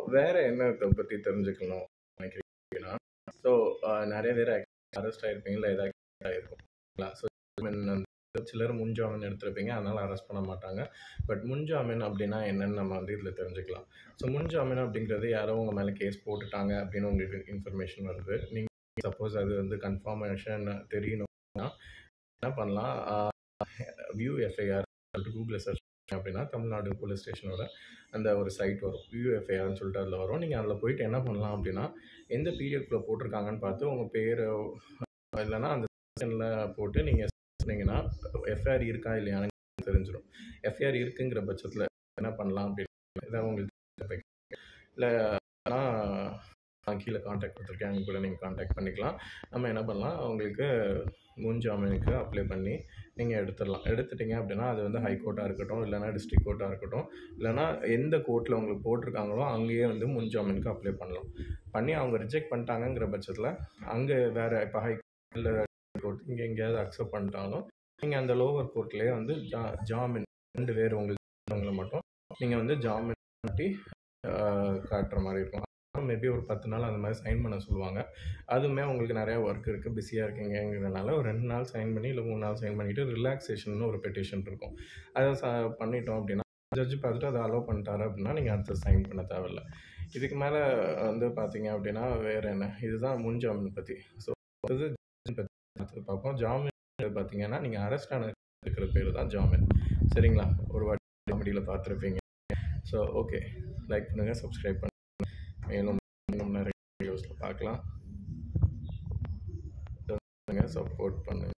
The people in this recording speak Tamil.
வேற என்ன இத பத்தி தெரிஞ்சுக்கணும் நினைக்கிறீங்கன்னா, ஸோ அ நெறைய பேர் அரெஸ்ட் ஆயிருப்பீங்க, இல்ல ஏதாவது ஆயிருக்கும். ஸோ சிலர் முன்ஜாமீன் எடுத்திருப்பீங்க. அதனால அரெஸ்ட் பண்ண மாட்டாங்க. பட் முன்ஜாமீன் அப்டின்னா என்னன்னு நம்ம வந்து இதில தெரிஞ்சுக்கலாம். ஸோ முன்ஜாமீன் அப்படிங்கிறது யாரோ உங்க மேல கேஸ் போட்டுட்டாங்க அப்படின்னு உங்களுக்கு இன்ஃபர்மேஷன் வருது. நீங்க சப்போஸ் அது வந்து கன்ஃபர்மேஷன் தெரியணும்னா என்ன பண்ணலாம், அ வியூ எஃப்ஐஆர் சொல்லிட்டு கூகுள்ல சர்ச் பண்ணீங்க அப்படின்னா, தமிழ்நாடு போலீஸ் ஸ்டேஷனோட அந்த ஒரு சைட் வரும். வியூ எஃப்ஐஆர்ன்னு சொல்லிட்டு அதில வரும். நீங்க அதில போயிட்டு என்ன பண்ணலாம் அப்படின்னா, எந்த பீரியட்குள்ள போட்டிருக்காங்கன்னு பார்த்து உங்க பேரு இல்லன்னா அந்த செக்ஷன்ல போட்டு நீங்க சொன்னீங்கன்னா, எஃப்ஐஆர் இருக்கா இல்லையான்னு தெரிஞ்சிரும். எஃப்ஐஆர் இருக்குங்கிற பட்சத்தில என்ன பண்ணலாம் அப்படின்னா, ஏதாவது உங்களுக்கு இல்லன்னா நான் கீழ கான்டாக்ட் குடுத்துருக்கேன். அங்க கூட நீங்க கான்டாக்ட் பண்ணிக்கலாம். நம்ம என்ன பண்ணலாம், உங்களுக்கு முன்ஜாமீனுக்கு அப்ளை பண்ணி நீங்க எடுத்துடலாம். எடுத்துட்டீங்க அப்படின்னா, அது வந்து ஹை கோர்ட்டா இருக்கட்டும், இல்லன்னா டிஸ்ட்ரிக்ட் கோர்ட்டா இருக்கட்டும், இல்லன்னா எந்த கோர்ட்ல உங்களுக்கு போட்டிருக்காங்களோ அங்கேயே வந்து முன்ஜாமீனுக்கு அப்ளை பண்ணலாம். பண்ணி அவங்க ரிஜெக்ட் பண்ணிட்டாங்கங்கிற பட்சத்தில, அங்க வேற இப்ப ஹை இல்ல கோர்ட் இங்க எங்கேயாவது அக்செப்ட் பண்ணிட்டாலும், நீங்க அந்த லோவர் கோர்ட்லயே வந்து ஜா ஜாமீன் 2 பேர் உங்களுக்கு மட்டும் நீங்க வந்து ஜாமீன் காட்டி அ காட்டுற மாரி இருக்கும். மேபி ஒரு 10 நாள் அந்த மாரி சைன் பண்ண சொல்லுவாங்க. அதுவுமே உங்களுக்கு நெறைய ஒர்க் இருக்கு. பிஸியா இருக்கீங்கங்கிறதுனால ஒரு 2 நாள் சைன் பண்ணி, இல்ல 3 நாள் சைன் பண்ணிட்டு ரிலாக்சேஷன்னு ஒரு பெட்டிஷன் இருக்கும். அத ச பண்ணிட்டோம் அப்படின்னா, ஜட்ஜ் பார்த்துட்டு அத அலோவ் பண்ணிட்டாரு அப்படின்னா, நீங்க அடுத்து சைன் பண்ண தேவையில்ல. இதுக்கு மேல வந்து பார்த்தீங்க அப்படின்னா, வேற என்ன? இதுதான் முன்ஜாமீன் பத்தி. ஸோ அடுத்தது பத்தி பார்ப்போம். ஜாமீன் பார்த்தீங்கன்னா, நீங்க அரெஸ்ட் ஆனதுக்கு இருக்கிற பேரு தான் ஜாமீன். சரிங்களா? ஒரு வாட்டி காமெடில பார்த்துருப்பீங்க. So okay. லைக் பண்ணுங்க, சப்ஸ்கிரைப் பண்ணுங்க. மேலும் இன்னும் நெறைய வீடியோஸ்ல பார்க்கலாம். சப்போர்ட் பண்ணுங்க.